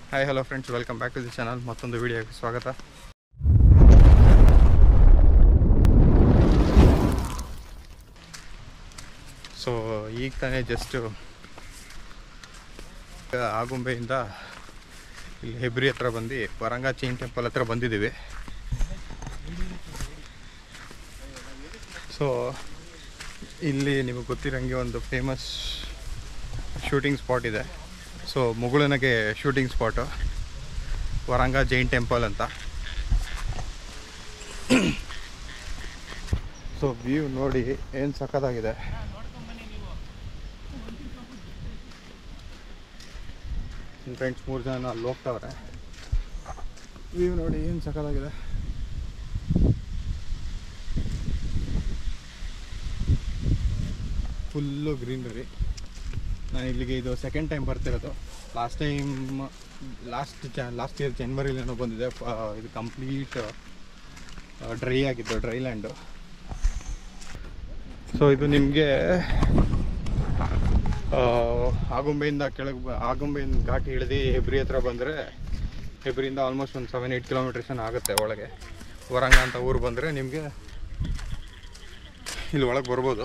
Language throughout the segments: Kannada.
Hi hello friends welcome back to the channel ಮತ್ತೊಂದು ವಿಡಿಯೋಗೆ ಸ್ವಾಗತ ಸೊ ಈಗ ತಾನೇ ಜಸ್ಟು ಆಗುಂಬೆಯಿಂದ ಇಲ್ಲಿ ಹೆಬ್ರಿ ಹತ್ರ ಬಂದು ವರಂಗ ಚೈನ್ ಟೆಂಪಲ್ ಹತ್ರ ಬಂದಿದ್ದೀವಿ ಸೊ ಇಲ್ಲಿ ನಿಮಗೆ ಗೊತ್ತಿರಂಗೆ ಒಂದು ಫೇಮಸ್ ಶೂಟಿಂಗ್ ಸ್ಪಾಟ್ ಇದೆ so Mugulunage shooting spot Varanga Jain temple ಅಂತ ಸೊ ವ್ಯೂ ನೋಡಿ ಏನು ಸಖತ್ತಾಗಿದೆ ಫ್ರೆಂಡ್ಸ್ ಮೂರು ಜನ ಅಲ್ಲಿ ಹೋಗ್ತಾವ್ರೆ ವ್ಯೂ ನೋಡಿ ಏನು ಸಖತ್ತಾಗಿದೆ ಫುಲ್ಲು ಗ್ರೀನರಿ ನಾನು ಇಲ್ಲಿಗೆ ಇದು ಸೆಕೆಂಡ್ ಟೈಮ್ ಬರ್ತಿರೋದು ಲಾಸ್ಟ್ ಟೈಮ್ ಲಾಸ್ಟ್ ಜ ಲಾಸ್ಟ್ ಇಯರ್ ಜನ್ವರಿಲೇನೋ ಬಂದಿದೆ ಫ- ಇದು ಕಂಪ್ಲೀಟ್ ಡ್ರೈ ಆಗಿತ್ತು ಡ್ರೈ ಲ್ಯಾಂಡು ಸೊ ಇದು ನಿಮಗೆ ಆಗುಂಬೆಯಿಂದ ಕೆಳಗೆ ಬ- ಆಗುಂಬೆಯಿಂದ ಘಾಟಿ ಇಳಿದು ಹೆಬ್ರಿ ಹತ್ರ ಬಂದರೆ ಹೆಬ್ರಿಯಿಂದ ಆಲ್ಮೋಸ್ಟ್ ಒಂದು ಸೆವೆನ್ ಏಯ್ಟ್ ಕಿಲೋಮೀಟರ್ಸ್ ಆಗುತ್ತೆ ಒಳಗೆ ವರಂಗ ಅಂತ ಊರು ಬಂದರೆ ನಿಮಗೆ ಇಲ್ಲಿ ಒಳಗೆ ಬರ್ಬೋದು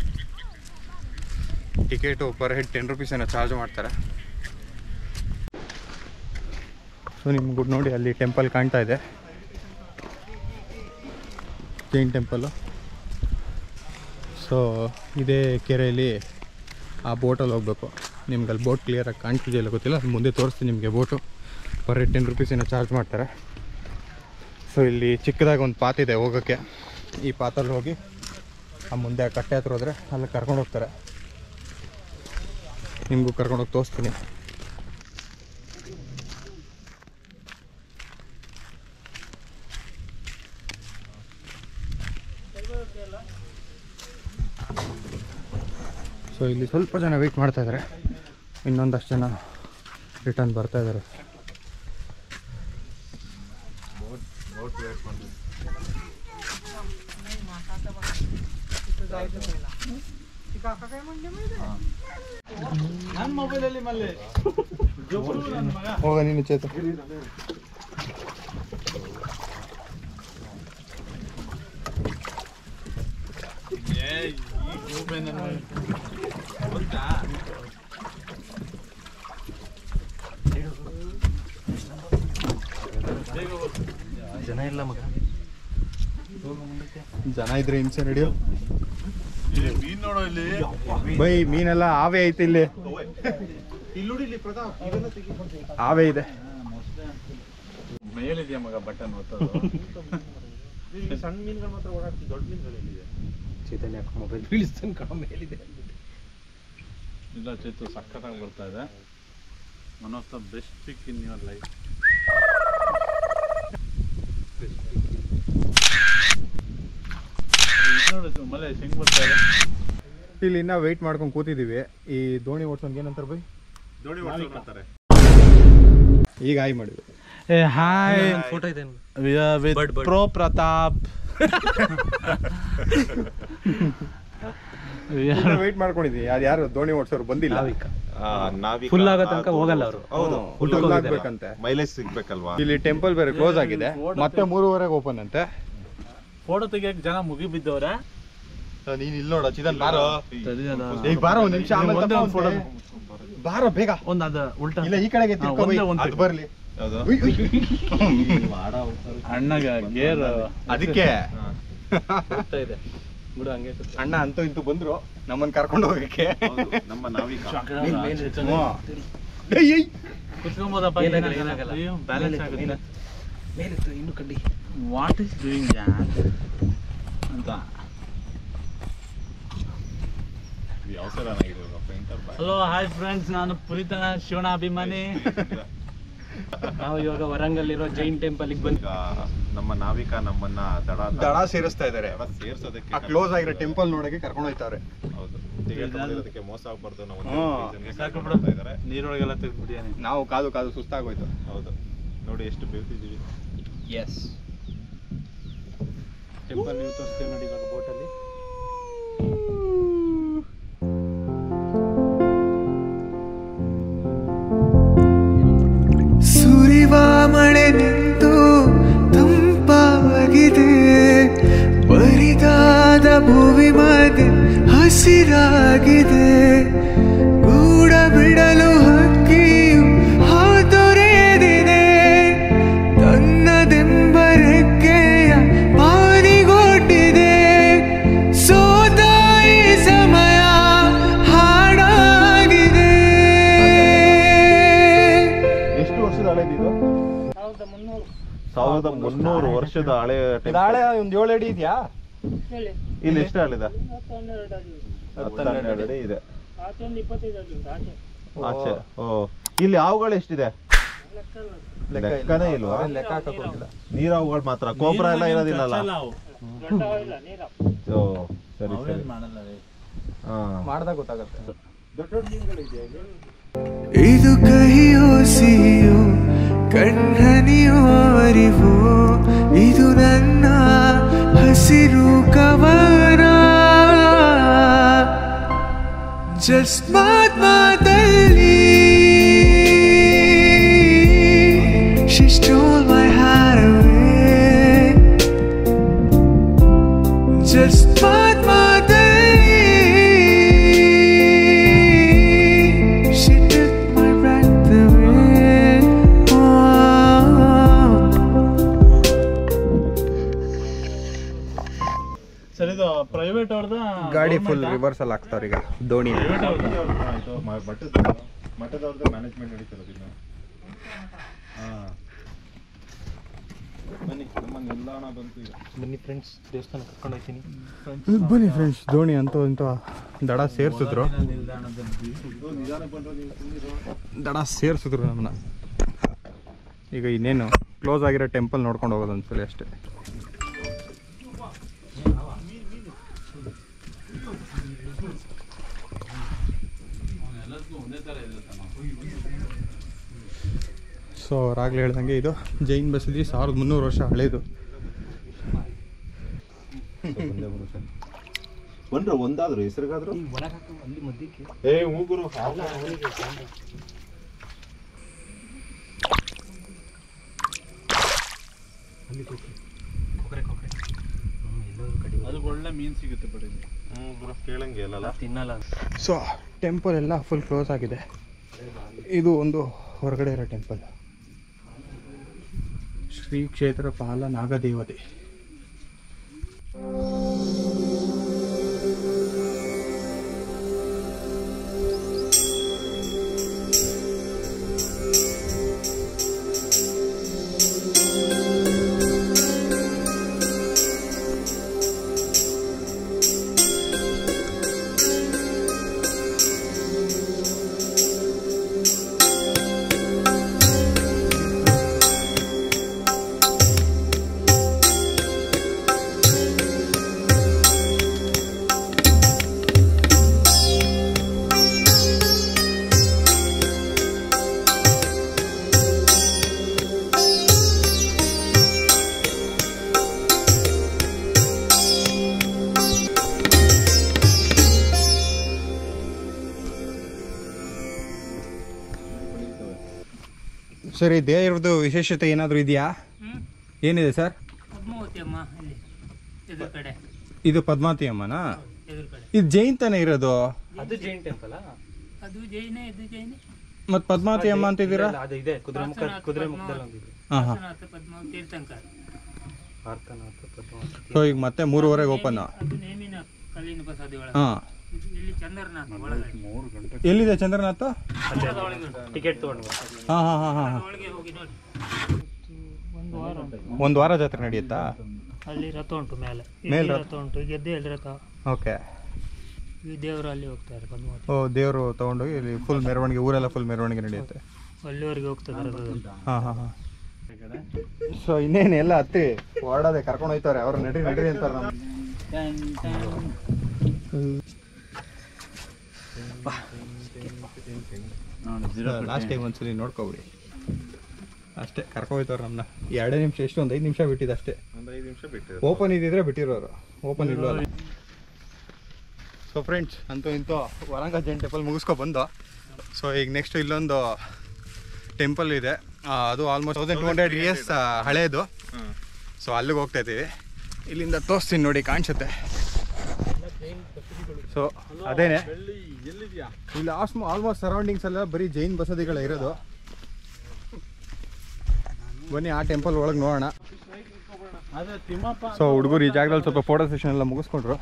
ticket per head ten rupees ಏನೋ ಚಾರ್ಜ್ ಮಾಡ್ತಾರೆ ಸೊ ನಿಮ್ಗೆ ನೋಡಿ ಅಲ್ಲಿ ಟೆಂಪಲ್ ಕಾಣ್ತಾ ಇದೆ ಜೈನ್ ಟೆಂಪಲ್ಲು ಸೊ ಇದೇ ಕೆರೆಯಲ್ಲಿ ಆ ಬೋಟಲ್ಲಿ ಹೋಗ್ಬೇಕು ನಿಮ್ಗೆ ಅಲ್ಲಿ ಬೋಟ್ ಕ್ಲಿಯರಾಗಿ ಕಾಣ್ತಿದೆಯಲ್ಲ ಗೊತ್ತಿಲ್ಲ ಅದು ಮುಂದೆ ತೋರಿಸ್ತೀನಿ ನಿಮಗೆ boat per head ten rupees ಏನೋ ಚಾರ್ಜ್ ಮಾಡ್ತಾರೆ ಸೊ ಇಲ್ಲಿ ಚಿಕ್ಕದಾಗಿ ಒಂದು ಪಾತ್ ಇದೆ ಹೋಗೋಕ್ಕೆ ಈ ಪಾತಲ್ಲಿ ಹೋಗಿ ಆ ಮುಂದೆ ಆ ಕಟ್ಟೆ ಹತ್ರ ಹೋದರೆ ಅಲ್ಲಿ ಕರ್ಕೊಂಡು ಹೋಗ್ತಾರೆ ನಿಮಗೂ ಕರ್ಕೊಂಡೋಗಿ ತೋರಿಸ್ತೀನಿ ಸೊ ಇಲ್ಲಿ ಸ್ವಲ್ಪ ಜನ ವೆಯ್ಟ್ ಮಾಡ್ತಾ ಇದ್ದಾರೆ ಇನ್ನೊಂದಷ್ಟು ಜನ ರಿಟರ್ನ್ ಬರ್ತಾ ಇದ್ದಾರೆ ನನ್ನ ಮೊಬೈಲಲ್ಲಿ ಮಲ್ಲೆ ಹೋಗ ನೀನು ಚೇತ ಜನ ಇಲ್ಲ ಮಗ ಜನ ಇದ್ರೆ ಹಿಂಸೆ ನಡೆಯೋ ಮೀನ್ ನೋಡೋ ಇಲ್ಲಿ ಬೈ ಮೀನೆಲ್ಲ ಆವೆ ಐತೆ ಇಲ್ಲಿ ಇಲ್ಲಿ ಪ್ರತಾಪ್ ಆವೆ ಇದೆ ಮೇಲಿದೆಯಾ ಮಗ ಬಟನ್ ಒತ್ತೋದು ಸಣ್ಣ ಮೀನುಗಳು ಮಾತ್ರ ಓಡಾಡ್ತಿ ದೊಡ್ಡ ಮೀನುಗಳು ಎಲ್ಲಿದೆ ಚೇತನ್ ಯಾಕೆ ಮೊಬೈಲ್ ಬೀಳಿಸ್ತಾನೆ ಕಣ ಮೇಲಿದೆ ಇಲ್ಲ ಚೇತು ಸಖತ್ತಾಗಿ ಬರ್ತಾ ಇದೆ one of the best pic in your life ನೋಡು ಮಲೆ ಹೆಂಗ್ ಬರ್ತಾ ಇದೆ ಇಲ್ಲಿ ಇನ್ನ ವೆಯ್ಟ್ ಮಾಡ್ಕೊಂಡು ಕೂತಿದ್ದೀವಿ ಈ ದೋಣಿ ಓಡ್ಸೋನ್ಗೆ ಏನಂತಾರೆ ಬೈ ದೋಣಿ ಓಡಿಸೋರು ಅಂತಾರೆ ಈಗ ಆಯ್ ಮಾಡಿದ್ವಿ ಹಾಯ್ ಫೋಟೋ ಇದೆ ವಿತ್ ಪ್ರೋ ಪ್ರತಾಪ್ ವೆಯ್ಟ್ ಮಾಡ್ಕೊಂಡಿದ್ದೀವಿ ಯಾರು ಯಾರು ದೋಣಿ ಓಡ್ಸೋರು ಬಂದಿಲ್ಲ ಫುಲ್ ಆಗೋ ತನಕ ಹೋಗಲ್ಲ ಅವರು ಹೌದು ಫುಲ್ ಆಗ್ಬೇಕಂತೆ ಮೈಲೇಜ್ ಸಿಗ್ಬೇಕಲ್ವಾ ಇಲ್ಲಿ ಟೆಂಪಲ್ ಬೇರೆ ಕ್ಲೋಸ್ ಆಗಿದೆ ಮತ್ತೆ ಮೂರುವರೆಗೆ ಓಪನ್ ಅಂತೆ ಫೋಟೋ ತೆಗಿಯಕ್ ಜನ ಮುಗಿ ಬಿದ್ದವ್ರೆ ನೀನ್ ಇಲ್ಲಿ ನೋಡ ಚಿದನ್ ಬಾರೋ ಈಗ ಬಾರೋ ಒಂದ್ ನಿಮಿಷ ಆಮೇಲೆ ಒಂದೇ ತಪ್ಪ ಒಂದ್ photo. ಅಂತೆ. ಬಾರೋ ಬೇಗ ಒಂದ್ ಅದ ಉಲ್ಟಾ ಇಲ್ಲ ಈ ಕಡೆಗೆ ತಿರ್ಕೊ ಒಂದೇ ಬೈ. ಒಂದ್ ಅದು ಬರ್ಲಿ ಯಾವುದು ಉಯ್, ಉಯ್. ಅಣ್ಣಗ ಗೇರ್ ಅದಕ್ಕೆ ಹೋಗ್ತಾ ಇದೆ ಬಿಡು ಹಂಗೆ ಕೂತ್ಕೊ. ಅಣ್ಣ ಅಂತೂ ಇಂತೂ ಬಂದ್ರು ನಮ್ಮನ್ನ ಕರ್ಕೊಂಡು ಹೋಗಕ್ಕೆ ನಮ್ಮ ನಾವಿಕ ಹ್ಞೂ. ಏಯ್, ಏಯ್. ಕುತ್ಕೊಂಬೋದಪ್ಪ ಏನಾಗಲ್ಲ, ಏನಾಗಲ್ಲ. ಅಯ್ಯೋ ಬ್ಯಾಲೆನ್ಸ್ ಮೇಲೆತ್ತು, ಆಗುತ್ತೆ ಮೇಲೆತ್ತು. ಮೇಲೆತ್ತು ಇನ್ನು ಕಡ್ಡಿ ವಾಟ್ ಇಸ್ ಡೂಯಿಂಗ್ ಅಂತ ಯಾವ ಸಲ ಆಗಿರೋದು ಪೇಂಟರ್ ಹಲೋ ಹಾಯ್ ಫ್ರೆಂಡ್ಸ್ ನಾನು ಪುರಿತ ಶಿವಣ ಅಭಿಮಾನಿ ನಾವು ಇವಾಗ ವರಂಗಲ್ಲಿರೋ ಜೈನ್ ಟೆಂಪಲ್ಗೆ ಬಂದು ಈಗ ನಮ್ಮ ನಾವಿಕ ನಮ್ಮನ್ನ ದಡ ದಡ ಸೇರಿಸ್ತಾ ಇದಾರೆ ದಡ ಸೇರ್ಸೋದಕ್ಕೆ ಆ ಕ್ಲೋಸ್ ಆಗಿರೋ ಟೆಂಪಲ್ ನೋಡಕ್ಕೆ ಕರ್ಕೊಂಡು ಹೋಯ್ತಾವ್ರೆ ಹೌದು ಟಿಕೆಟ್ ಹೊಡೆಯೋದಕ್ಕೆ ಮೋಸ ಆಗ್ಬಾರ್ದು ನಾವು ಹ್ಞೂ. ಸಾಕು ಸಾಕು ಬಿಡು. ಇದ್ದಾರೆ ನೀರೊಳಗೆಲ್ಲ ತೆಗ್ದ್ಬಿಟ್ಟಿಯಾನೆ ನಾವು ಕಾದು ಕಾದು ಸುಸ್ತಾಗೋಯ್ತು ಹೌದು ನೋಡಿ ಎಷ್ಟು ಬೇವ್ತಿದ್ದೀವಿ ಎಸ್ ಟೆಂಪಲ್ ನೀವು ತೋರಿಸ್ತೀವಿ ನೋಡಿ ಇವಾಗ ಬೋಟಲ್ಲಿ ಉಸಿರಾಗಿದೆ ಗೂಡ ಬಿಡಲು ಹಕ್ಕಿಯು ಹಾತೊರೆಯದಿದೆ ತನ್ನದೆಂಬ ರೆಕ್ಕೆಯ ಪಾರಿಗೊಟ್ಟಿದೆ ಸೋತ ಈ ಸಮಯ ಹಾಡಾಗಿದೆ ಎಷ್ಟು ವರ್ಷದ ಹಳೆದಿದು ಸಾವಿರದ ಮುನ್ನೂರು ವರ್ಷದ ಹಳೆ temple. ನಾಳೆ ಒಂದು ಏಳು ಅಡಿ ಇದೆಯಾ ಇಲ್ಲಿ ಎಷ್ಟು ಹಳೆದ ಹತ್ತೆರಡು ಅಡಿ ಇದೆ ಆಚೆ ಓ ಇಲ್ಲಿ ಹಾವುಗಳು ಎಷ್ಟಿದೆ ಲೆಕ್ಕನೇ ಇಲ್ವಾ ಲೆಕ್ಕ ಹಾಕಕ್ ಹೋಗಿಲ್ಲ ನೀರ್ ಹಾವುಗಳು ಮಾತ್ರ ಕೋಬ್ರಾ ಎಲ್ಲ ಇರೋದಿಲ್ಲಲ್ಲ ಓ ಸರಿ ಸರಿ ಮಾಡಲ್ಲ ರೀ. ಹಾ ಮಾಡ್ದಾಗ ಗೊತ್ತಾಗತ್ತೆ ಇದು ಕಹಿಯೋ ಸಿಹಿಯೋ ಕಣ್ಣನಿಯೋ ಅರಿವೋ ಇದು ನನ್ನ ಹಸಿರು ಕವನ ಜಸ್ಟ್ ಮಾತ್ ಮಾತಲ್ಲಿ She stole my heart away Just ಮಾತ್ ಮಾತಲ್ಲಿ She took my breath away oh. Sir ಇದು ಪ್ರೈವೇಟ್ ಅವ್ರದ ಗಾಡಿ ಫುಲ್ ರಿವರ್ಸ್ ಅಲ್ಲಿ ಹಾಕ್ತಾವ್ರ ಈಗ ದೋಣಿ ಮಠದವ್ರದ್ದು ಮ್ಯಾನೇಜ್ಮೆಂಟ್ ನಡೀತಿರೋದು ಇನ್ನು ಹಾ ಬನ್ನಿ ನಮ್ಮ ನಿಲ್ದಾಣ ಬಂತು ಈಗ ಬನ್ನಿ ಫ್ರೆಂಡ್ಸ್ ದೇವಸ್ಥಾನ ಕರ್ಕೊಂಡು ಹೋಗ್ತೀನಿ ಬನ್ನಿ ಫ್ರೆಂಡ್ಸ್ ದೋಣಿ ಅಂತೂ ಇಂತ ದಡ ಸೇರ್ಸಿದ್ರು ದಡ ಸೇರ್ಸಿದ್ರು ನಮ್ಮನ್ನ ಈಗ ಇನ್ನೇನು ಕ್ಲೋಸ್ ಆಗಿರೋ ಟೆಂಪಲ್ ನೋಡ್ಕೊಂಡು ಹೋಗೋದು ಒಂದ್ಸಲಿ ಅಷ್ಟೇ ಸೊ ಅವ್ರಾಗಲೇ ಹೇಳ್ದಂಗೆ ಇದು ಜೈನ್ ಬಸದಿ ಸಾವಿರದ ಮುನ್ನೂರು ವರ್ಷ ಹಳೇದು ಬಂದ್ರ ಒಂದಾದ್ರು ಹೆಸರಿಗಾದ್ರು ಅಲ್ಲಿ ಮಧ್ಯಕ್ಕೆ ಏ ಮೂಗುರು ಕೊಕ್ಕರೆ ಕೊಕ್ಕರೆ ಹ್ಞೂ ಎಲ್ಲರೂ ಕಡಿ ಅದು ಒಳ್ಳೆ ಮೀನ್ ಸಿಗುತ್ತೆ ಬಿಡಿ ಮೂಗುರು ಕೇಳಂಗೆ ಇಲ್ಲಲ್ಲ ತಿನ್ನಲ್ಲ ಸೊ ಟೆಂಪಲ್ ಎಲ್ಲ ಫುಲ್ ಕ್ಲೋಸ್ ಆಗಿದೆ ಇದು ಒಂದು ಹೊರಗಡೆ ಇರೋ ಟೆಂಪಲ್ ಶ್ರೀ ಕ್ಷೇತ್ರ ಪಾಲ ನಾಗದೇವತೆ ಸರ್ ಈ ದೇವ್ರದ್ದು ವಿಶೇಷತೆ ಏನಾದರೂ ಇದೆಯಾ ಏನಿದೆ ಸರ್ ಪದ್ಮಾವತಿ ಅಮ್ಮ ಇಲ್ಲಿ ಎದುರು ಕಡೆ ಇದು ಪದ್ಮಾವತಿ ಅಮ್ಮನಾ ಎದುರು ಕಡೆ ಇದು ಜೈನ್ ತಾನೇ ಇರೋದು ಅದು ಜೈನ್ ಟೆಂಪಲ್ ಅದು ಜೈನೆ ಇದು ಜೈನೆ ಮತ್ತು ಪದ್ಮಾವತಿ ಅಮ್ಮ ಅಂತಿದ್ದೀರಾ ಅದು ಇದೆ ಕುದುರೆ ಮುಖ ಕುದುರೆ ಮುಖದಲ್ಲಿ ಒಂದಿದೆ ಹಾಂ ಹಾಂ ಪಾರ್ಶ್ವನಾಥ ಪದ್ಮಾವತಿ ತೀರ್ಥಂಕರ ಆರ್ತನಾಥ ಪದ್ಮಾವತಿ ಸೊ ಈಗ ಮತ್ತೆ ಮೂರುವರೆಗೆ ಓಪನ್ ಅದು ನೇಮಿನ ಕಲ್ಲಿನ ಬಸದಿ ಒಳಗೆ ಹಾಂ ಇದು ಇಲ್ಲಿ ಚಂದ್ರನಾಥ ಒಳಗಡೆ ಮೂರು ಗಂಟೆ ಎಲ್ಲಿದೆ ಚಂದ್ರನಾಥ ಟಿಕೆಟ್ ತಗೊಂಡು ಬಾ. ಹಾಂ ಹಾಂ ಹಾಂ ಹಾಂ ಒಳಗೆ ಹೋಗಿ ನೋಡಿ ಒಂದು ವಾರ ಉಂಟು ಒಂದು ವಾರ ಜಾತ್ರೆ ನಡೆಯುತ್ತಾ ಅಲ್ಲಿ ರಥ ಉಂಟು ಮೇಲೆ ಮೇಲ್ ಇಲ್ಲಿ ರಥ. ರಥ ಉಂಟು ಗೆದ್ದೆ ಅಲ್ಲಿ ರಥ ಓಕೆ ಈ ದೇವರು ಅಲ್ಲಿ ಹೋಗ್ತಾರೆ ಪದ್ಮಾವತಿ ಓ ದೇವರು ತೊಗೊಂಡೋಗಿ ಇಲ್ಲಿ ಫುಲ್ ಮೆರವಣಿಗೆ ಊರೆಲ್ಲ ಫುಲ್ ಮೆರವಣಿಗೆ ನಡೆಯುತ್ತೆ ಅಲ್ಲಿವರೆಗೆ ಹೋಗ್ತದೆ ರಥದಲ್ಲಿ ಹಾಂ ಹಾಂ ಹಾಂ ಸೊ ಇನ್ನೇನು ಎಲ್ಲ ಹತ್ತಿ ಹೊರಡದೆ ಕರ್ಕೊಂಡು ಹೋಯ್ತಾರೆ ಅವ್ರು ನಡ್ರಿ ನಡ್ರಿ ಅಂತಾರೆ ನಮ್ಮ ನೋಡಿ ಜೀರೋ ಲಾಸ್ಟ್ ಟೈಮ್ ಒಂದ್ಸಲಿ ನೋಡ್ಕೊಬಿಡಿ ಅಷ್ಟೇ ಕರ್ಕೊಂಡು ಹೋಯ್ತಾರೆ ನಮ್ಮನ್ನ ಎರಡೇ ನಿಮಿಷ ಎಷ್ಟು ಒಂದು ಐದು ನಿಮಿಷ ಬಿಟ್ಟಿದ್ದು ಅಷ್ಟೇ ಒಂದು ಐದು ನಿಮಿಷ ಬಿಟ್ಟು ಓಪನ್ ಇದ್ದಿದ್ರೆ ಬಿಟ್ಟಿರೋರು ಓಪನ್ ಇಲ್ವಲ್ಲ ಸೊ ಫ್ರೆಂಡ್ಸ್ ಅಂತೂ ಇಂತೂ ವರಂಗ ಜೈನ್ ಟೆಂಪಲ್ ಮುಗಿಸ್ಕೊ ಬಂದು ಸೊ ಈಗ ನೆಕ್ಸ್ಟ್ ಇಲ್ಲೊಂದು ಟೆಂಪಲ್ ಇದೆ ಆ, ಅದು almost thousand two hundred years ಹಳೇದು ಸೊ ಅಲ್ಲಿಗೆ ಹೋಗ್ತಾ ಇದ್ದೀವಿ ಇಲ್ಲಿಂದ ತೋರಿಸ್ತೀನಿ ನೋಡಿ ಕಾಣಿಸುತ್ತೆ ಸೊ ಅದೇನೆ ಬೆಳ್ಳಿ ಎಲ್ಲಿದ್ಯಾ ಇಲ್ಲಿ ಆಲ್ಮೋ ಆಲ್ಮೋಸ್ಟ್ ಸರೌಂಡಿಂಗ್ಸ್ ಎಲ್ಲ ಬರೀ ಜೈನ್ ಬಸದಿಗಳೇ ಇರೋದು ಬನ್ನಿ ಆ ಟೆಂಪಲ್ ಒಳಗೆ ನೋಡೋಣ ಅದೇ ತಿಮ್ಮಪ್ಪ ಸೊ ಹುಡುಗರು ಈ ಜಾಗದಲ್ಲಿ ಸ್ವಲ್ಪ ಫೋಟೋ ಸೆಷನ್ ಎಲ್ಲ ಮುಗಿಸ್ಕೊಂಡ್ರು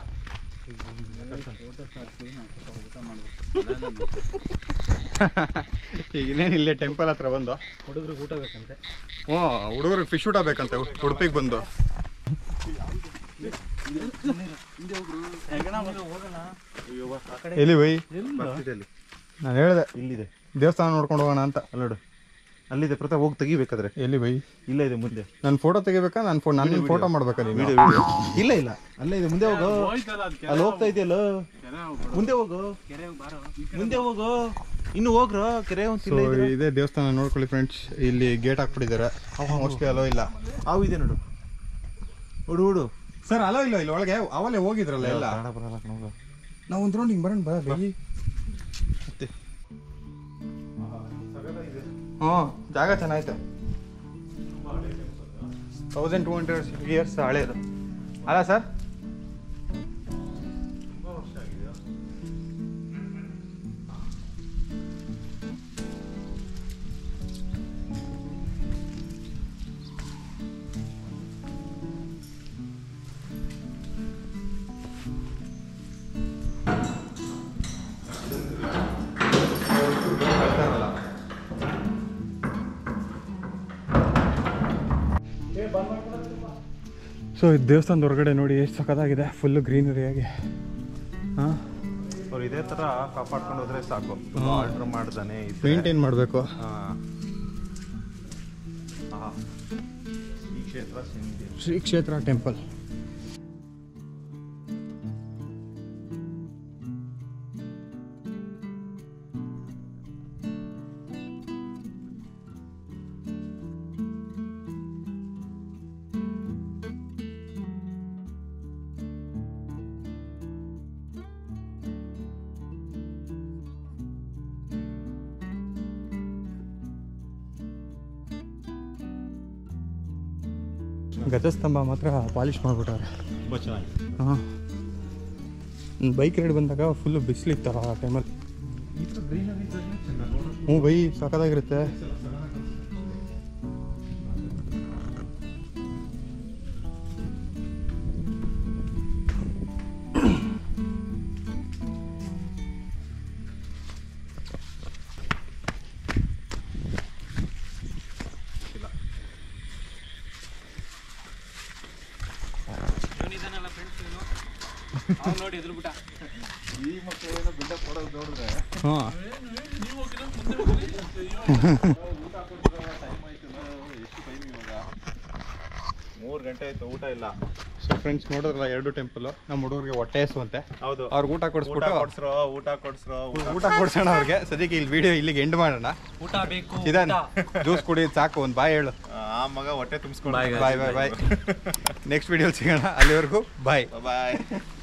ಈಗ ಇನ್ನೇನು ಇಲ್ಲೇ ಟೆಂಪಲ್ ಹತ್ರ ಬಂದು ಹುಡುಗರಿಗೆ ಊಟ ಬೇಕಂತೆ ಹ್ಞೂ ಹುಡುಗರಿಗೆ ಫಿಶ್ ಊಟ ಬೇಕಂತೆ ಉಡುಪಿಗೆ ಬಂದು ಎಲ್ಲಿ ಬೈ ಬರ್ತಿದೆ ನಾನು ಹೇಳಿದೆ ಇಲ್ಲಿದೆ ದೇವಸ್ಥಾನ ನೋಡ್ಕೊಂಡು ಹೋಗೋಣ ಅಂತ ಅಲ್ಲಿ ನೋಡು ಅಲ್ಲಿದೆ ಪ್ರತಾಪ್ ಹೋಗಿ ತೆಗಿಬೇಕಾದ್ರೆ ಎಲ್ಲಿ ಬೈ ಇಲ್ಲ ಇದೆ ಮುಂದೆ ನನ್ನ ಫೋಟೋ ತೆಗಿಬೇಕಾ ನಾನು ಫೋ ನನ್ನ ಫೋಟೋ ಮಾಡ್ಬೇಕಾ ನೀನು ವಿಡಿಯೋ ವಿಡಿಯೋ ಇಲ್ಲ ಇಲ್ಲ ಅಲ್ಲೇ ಇದೆ ಮುಂದೆ ಹೋಗು ಹೋಯ್ತಲ್ಲ ಅದ್ ಕೆರೆ ಅಲ್ಲಿ ಹೋಗ್ತಾ ಇದೆಯಲ್ಲ ಕೆರೆ ಹೋಗ್ಬಿಡು. ಮುಂದೆ ಹೋಗು ಮುಂದೆ ಹೋಗು ಇನ್ನು ಹೋಗ್ರ ಕೆರೆ ಒಂದು ಸೊ ಇದೇ ದೇವಸ್ಥಾನ ನೋಡ್ಕೊಳ್ಳಿ ಫ್ರೆಂಡ್ಸ್ ಇಲ್ಲಿ ಗೇಟ್ ಹಾಕ್ಬಿಟ್ಟಿದ್ದಾರೆ ಮೋಸ್ಟ್ಲಿ ಅಲೋ ಇಲ್ಲ ಹಾವು ಇದೆ ನೋಡು ಹುಡು ಹುಡು ಸರ್ ಅಲೋ ಇಲ್ಲ ಇಲ್ಲಿ ಒಳಗೆ ಅವಲೇ ಹೋಗಿದ್ರಲ್ಲ ಎಲ್ಲ ಕನ್ನಡ ಬರಲ್ಲ ಕಣವ್ವ. ನಾವು ಒಂದು ರೌಂಡ್ ಹಿಂಗೆ ಬರೋಣ ಬರ ಬೈ ಮತ್ತೆ ಹ್ಞೂ ಜಾಗ ಚೆನ್ನಾಗೈತೆ ತೌಸಂಡ್ ಟೂ ಹಂಡ್ರೆಡ್ ಇಯರ್ಸ್ ಹಳೇದು ಅಲ್ಲ ಸರ್ ಸೊ ಈ ದೇವಸ್ಥಾನದ ಹೊರಗಡೆ ನೋಡಿ ಎಷ್ಟು ಸಖತ್ತಾಗಿದೆ ಫುಲ್ಲು ಗ್ರೀನರಿಯಾಗಿ ಹಾಂ ಅವ್ರು ಇದೇ ತರ ಕಾಪಾಡ್ಕೊಂಡು ಹೋದ್ರೆ ಸಾಕು ಆರ್ಡರ್ ಮಾಡ್ದಾನೆ ಇದ್ರೆ- ಮೇಂಟೈನ್ ಮಾಡಬೇಕು ಹಾ. ಆಹಾ. ಈ ಕ್ಷೇತ್ರ ಸಿಂಧಿ ಶ್ರೀ ಕ್ಷೇತ್ರ ಟೆಂಪಲ್ ಗಜಸ್ತಂಭ ಮಾತ್ರ ಪಾಲಿಷ್ ಮಾಡಿಬಿಟ್ಟಾರೆ ತುಂಬ ಚೆನ್ನಾಗಿದೆ ಹಾಂ ಬೈಕ್ ರೈಡ್ ಬಂದಾಗ ಫುಲ್ಲು ಬಿಸಿಲಿತ್ತಲ್ಲ ಆ ಟೈಮಲ್ಲಿ ಹ್ಞೂ ಬೈ ಸಖತ್ತಾಗಿರುತ್ತೆ ಇವನಿದಾನಲ್ಲ ಫ್ರೆಂಡ್ಸ್ ಇವನು ನೋಡಿ ಎದುರುಬಿಟ್ಟ ಈ ಮಕ್ಕಳು ಬಿಲ್ಡ ಕೊಡೋದು ನೋಡಿದ್ರೆ ಹಾಂ ಎಷ್ಟು ಟೈಮ್ ಇವಾಗ ಮೂರು ಗಂಟೆ ಆಯ್ತು ಊಟ ಇಲ್ಲ ಸೊ ಫ್ರೆಂಡ್ಸ್ ನೋಡಿದ್ರಲ್ಲ ಎರಡು ಟೆಂಪಲ್ ನಮ್ಮ ಹುಡುಗರಿಗೆ ಹೊಟ್ಟೆ ಹಸುವಂತೆ ಹೌದು ಅವ್ರಿಗೆ ಊಟ ಊಟ ಕೊಡಿಸ್ಬಿಟ್ಟು ಕೊಡ್ಸ್ರೋ ಊಟ ಕೊಡ್ಸ್ರೋ ಊಟ ಕೊಡ್ಸೋಣ ಅವ್ರಿಗೆ ಸದ್ಯಕ್ಕೆ ಇಲ್ಲಿ ವಿಡಿಯೋ ಇಲ್ಲಿಗೆ ಎಂಡ್ ಮಾಡೋಣ ಊಟ ಬೇಕು ಇದಾನೆ ಜ್ಯೂಸ್ ಕುಡಿ ಸಾಕು ಒಂದು ಬಾಯ್ ಹೇಳು ಆ ಮಗ ಹೊಟ್ಟೆ ತುಂಬಿಸ್ಕೊಂಡು ಬಾಯ್ ಬಾಯ್ ಬಾಯ್ ನೆಕ್ಸ್ಟ್ ವಿಡಿಯೋ ಸಿಗೋಣ ಅಲ್ಲಿವರೆಗೂ ಬಾಯ್ ಬಾಯ್